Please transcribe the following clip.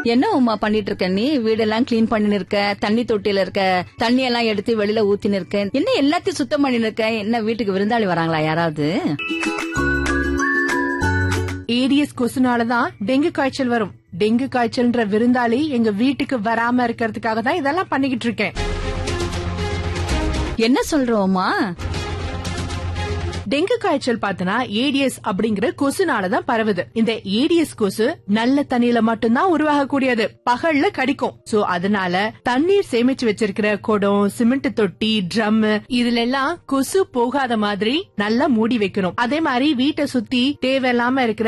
என்ன உமா பண்ணிட்டு இருக்க நீ வீடெல்லாம் கிளீன் பண்ணி இருக்க தண்ணி தொட்டியில இருக்க தண்ணி எல்லாம் எடுத்து வெளியில ஊத்தின்னு இருக்க என்ன எல்லாத்தையும் சுத்தம் பண்ணி இருக்க என்ன வீட்டுக்கு விருந்தாளி வராங்களா யாராவது ஏடிஎஸ் கொசுனாலதான் டெங்கு காய்ச்சல் வரும் டெங்கு காய்ச்சல்ன்ற விருந்தாளி எங்க வீட்டுக்கு வராம இருக்கிறதுக்காக தான் இதெல்லாம் பண்ணிக்கிட்டு இருக்கேன் என்ன சொல்றோமா டெங்கு காய்ச்சல் பார்த்தனா ஏடிஎஸ் அப்படிங்கிற கொசுனாலதான் பரவுது இந்த ஏடிஎஸ் கொசு நல்ல தண்ணியில மட்டும்தான் உருவாகக்கூடியது பகல்ல கடிக்கும் சோ அதனால தண்ணீர் சேமிச்சு வச்சிருக்கிற குடம் சிமெண்ட் தொட்டி ட்ரம் இதுல எல்லாம் கொசு போகாத மாதிரி நல்லா மூடி வைக்கணும் அதே மாதிரி வீட்டை சுத்தி தேவையில்லாம இருக்கிற